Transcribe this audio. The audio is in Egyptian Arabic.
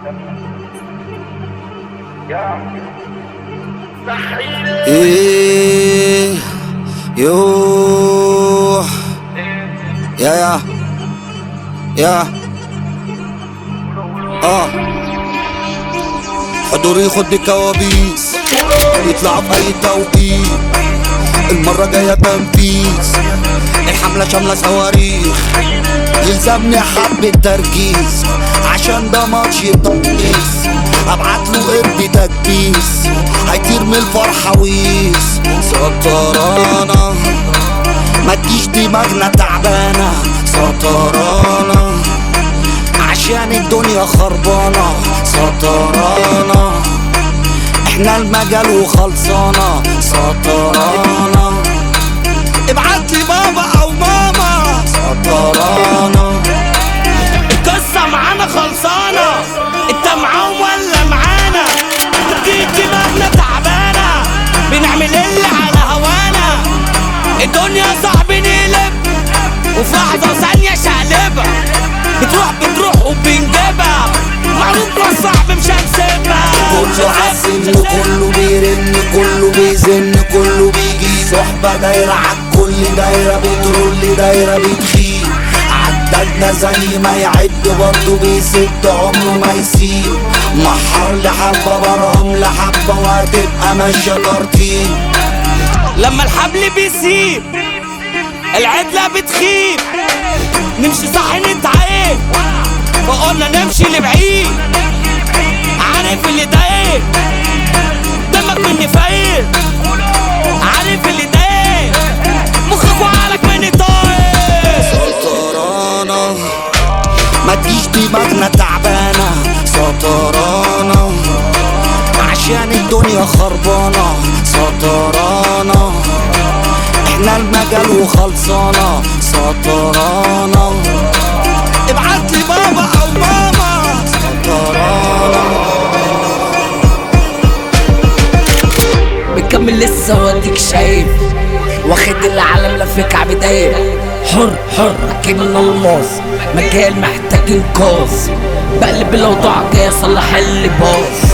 ايه يوه يا يا يا اه حضوري خد كوابيس يطلع في اي توقيت المرة جاية تنفيذ الحملة شاملة صواريخ يلزمني حبة تركيز عشان ده ماتش تقيس ابعت له قرد تكبيس هيطير من الفرحة ويس سطرانة ما تجيش دماغنا تعبانة سطرانة عشان الدنيا خربانة سطرانة احنا المجال وخلصانة سطرانة ابعت لي بابا او ماما سطرانة القصة معانا خلصانة انت معاهم ولا معانا تجيب دماغنا تعبانة بنعمل اللي على هوانا الدنيا صعب نقلب وفي لحظة ثانية شقلبة بتروح بتروح وبنجيبها معروف صعب مش هنسيبها كله عسل كله بيرن كله بيزن كله بيجي صحبة دايرة عالكل دايرة بترول دايرة بتخيل عددنا زي ما يعد برضه بيسد عمره ما يسيب محر لحبة برهم لحبة وهتبقى ماشية ترتيب لما الحبل بيسيب العدلة بتخيب نمشي صح نتعيب فقلنا نمشي لبعيد عارف اللي ده ايه دمك مني فاير عارف اللي ده ايه مخك وعقلك مني طاير سطرانة ما تجيش دماغنا تعبانة سطرانة عشان الدنيا خربانة سطرانة احنا المجال وخلصانة سطرانة ابعت لي بابا او ماما سطرانة بكمل لسه واديك شايف واخد العالم لفك عبداية حر حر كيم الماس مجال محتاج انقاذ بقلب الاوضاع جاي اصلح اللي باظ